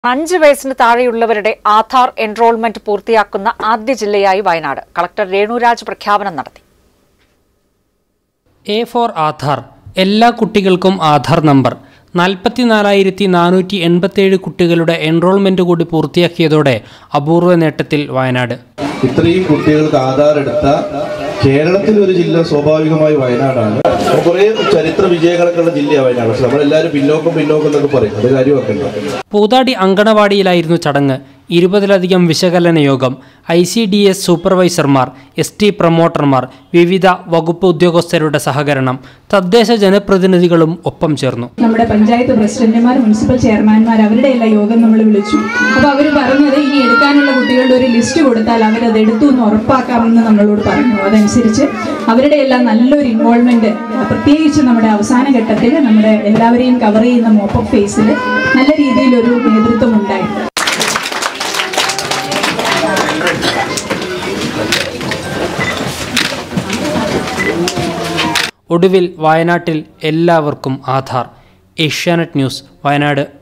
അഞ്ച് വയസ്സിന് താഴെയുള്ളവരുടെ ആധാർ എൻറോൾമെന്റ് പൂർത്തിയാക്കുന്ന ആദ്യ ജില്ലയായി വയനാട് കളക്ടർ രേണുരാജ് പ്രഖ്യാപനം നടത്തി എ ഫോർ ആധാർ എല്ലാ കുട്ടികൾക്കും ആധാർ നമ്പർ നാൽപ്പത്തിനാലായിരത്തി നാനൂറ്റി എൺപത്തേഴ് കുട്ടികളുടെ എൻറോൾമെന്റ് കൂടി പൂർത്തിയാക്കിയതോടെ അപൂർവ നേട്ടത്തിൽ വയനാട് ഇത്രയും കുട്ടികൾക്ക് ആധാർ എടുത്ത കേരളത്തിൽ ഒരു ജില്ല സ്വാഭാവികമായി വയനാടാണ് കുറേ ചരിത്ര വിജയങ്ങളൊക്കെ ഉള്ള ജില്ലയാണ് വയനാട് പക്ഷെ നമ്മളെല്ലാവരും പിന്നോക്കം പിന്നോക്കം എന്നൊക്കെ പറയും അത് കാര്യമാക്കണ്ട പൂതാടി അങ്കണവാടിയിലായിരുന്നു ചടങ്ങ് ഇരുപതിലധികം വിശകലന യോഗം ഐ സി ഡി എസ് സൂപ്പർവൈസർമാർ എസ് ടി പ്രൊമോട്ടർമാർ വിവിധ വകുപ്പ് ഉദ്യോഗസ്ഥരുടെ സഹകരണം തദ്ദേശ ജനപ്രതിനിധികളും ഒപ്പം ചേർന്നു നമ്മുടെ പഞ്ചായത്ത് പ്രസിഡന്റുമാർ മുനിസിപ്പൽ ചെയർമാൻമാർ അവരുടെ എല്ലാം യോഗം നമ്മൾ വിളിച്ചു അപ്പോൾ അവർ പറഞ്ഞത് ഇനി എടുക്കാനുള്ള കുട്ടികളുടെ ഒരു ലിസ്റ്റ് കൊടുത്താൽ അവരത് എടുത്തു എന്ന് ഉറപ്പാക്കാമെന്ന് നമ്മളോട് പറഞ്ഞു അതനുസരിച്ച് അവരുടെ എല്ലാം നല്ലൊരു ഇൻവോൾവ്മെന്റ് പ്രത്യേകിച്ച് നമ്മുടെ അവസാന ഘട്ടത്തിൽ നമ്മുടെ എല്ലാവരെയും കവർ ചെയ്യുന്ന മോപ്പപ്പ് ഫേസിൽ നല്ല രീതിയിലൊരു നേതൃത്വം ഉണ്ടായി ഒടുവിൽ വയനാട്ടിൽ എല്ലാവർക്കും ആധാർ ഏഷ്യാനെറ്റ് ന്യൂസ് വയനാട്